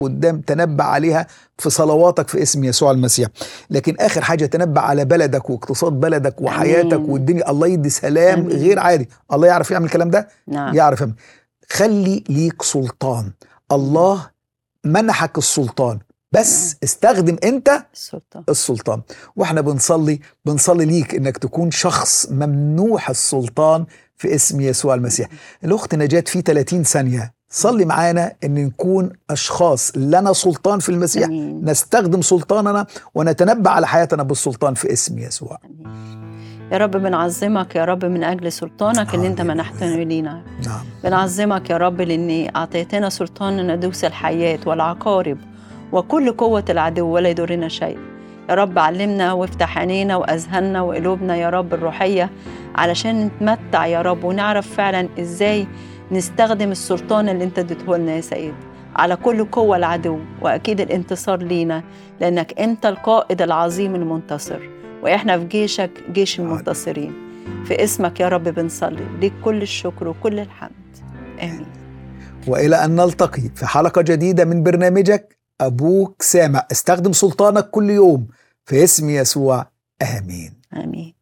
قدام تنبأ عليها في صلواتك في اسم يسوع المسيح لكن اخر حاجه تنبأ على بلدك واقتصاد بلدك وحياتك آمين. والدنيا الله يدي سلام آمين. غير عادي الله يعرف يعمل الكلام ده نعم يعرف يعمل. خلي ليك سلطان الله منحك السلطان بس استخدم انت السلطان السلطان واحنا بنصلي بنصلي ليك انك تكون شخص ممنوح السلطان في اسم يسوع المسيح الاخت نجاة في 30 ثانيه صلي معانا ان نكون اشخاص لنا سلطان في المسيح آمين. نستخدم سلطاننا ونتنبأ على حياتنا بالسلطان في اسم يسوع يا رب بنعظمك يا رب من أجل سلطانك اللي أنت هللويا. منحته لينا نعم بنعظمك يا رب لأن أعطيتنا سلطان أن ندوس الحياة والعقارب وكل قوة العدو ولا يضرنا شيء يا رب علمنا وافتح عينينا وأذهاننا وقلوبنا يا رب الروحية علشان نتمتع يا رب ونعرف فعلا إزاي نستخدم السلطان اللي أنت اديته لنا يا سيد على كل قوة العدو وأكيد الانتصار لينا لأنك أنت القائد العظيم المنتصر وإحنا في جيشك جيش المنتصرين في اسمك يا رب بنصلي ليك كل الشكر وكل الحمد آمين والى ان نلتقي في حلقه جديده من برنامجك ابوك سامع استخدم سلطانك كل يوم في اسم يسوع امين آمين